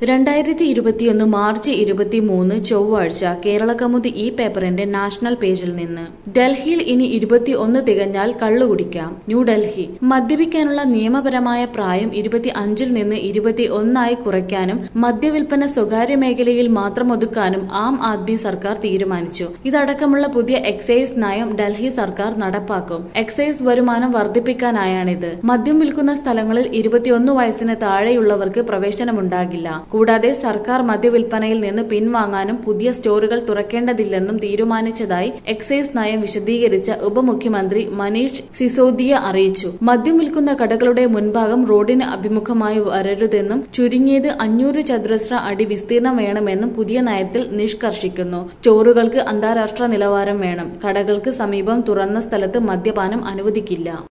രണ്ടായിരത്തി ഇരുപത്തിയൊന്ന് മാർച്ച് ഇരുപത്തിമൂന്ന് ചൊവ്വാഴ്ച കേരളകൗമുദി ഈ പേപ്പറിന്റെ നാഷണൽ പേജിൽ നിന്ന് ഡൽഹിയിൽ ഇനി ഇരുപത്തി ഒന്ന് തികഞ്ഞാൽ കള്ളുകുടിക്കാം ന്യൂഡൽഹി മദ്യപിക്കാനുള്ള നിയമപരമായ പ്രായം ഇരുപത്തി അഞ്ചിൽ നിന്ന് ഇരുപത്തി ഒന്നായി കുറയ്ക്കാനും മദ്യവിൽപ്പന സ്വകാര്യ മേഖലയിൽ മാത്രം ഒതുക്കാനും ആം ആദ്മി സർക്കാർ തീരുമാനിച്ചു ഇതടക്കമുള്ള പുതിയ എക്സൈസ് നയം ഡൽഹി സർക്കാർ നടപ്പാക്കും എക്സൈസ് വരുമാനം വർദ്ധിപ്പിക്കാനായാണിത് മദ്യം വിൽക്കുന്ന സ്ഥലങ്ങളിൽ ഇരുപത്തിയൊന്ന് വയസ്സിന് താഴെയുള്ളവർക്ക് പ്രവേശനമുണ്ടാകില്ല കൂടാതെ സർക്കാർ മദ്യവിൽപ്പനയിൽ നിന്ന് പിൻവാങ്ങാനും പുതിയ സ്റ്റോറുകൾ തുറക്കേണ്ടതില്ലെന്നും തീരുമാനിച്ചതായി എക്സൈസ് നയം വിശദീകരിച്ച ഉപമുഖ്യമന്ത്രി മനീഷ് സിസോദിയ അറിയിച്ചു മദ്യം വിൽക്കുന്ന കടകളുടെ മുൻഭാഗം റോഡിന് അഭിമുഖമായി വരരുതെന്നും ചുരുങ്ങിയത് അഞ്ഞൂറ് ചതുരശ്ര അടി വിസ്തീർണം വേണമെന്നും പുതിയ നയത്തിൽ നിഷ്കർഷിക്കുന്നു സ്റ്റോറുകൾക്ക് അന്താരാഷ്ട്ര നിലവാരം വേണം കടകൾക്ക് സമീപം തുറന്ന സ്ഥലത്ത് മദ്യപാനം അനുവദിക്കില്ല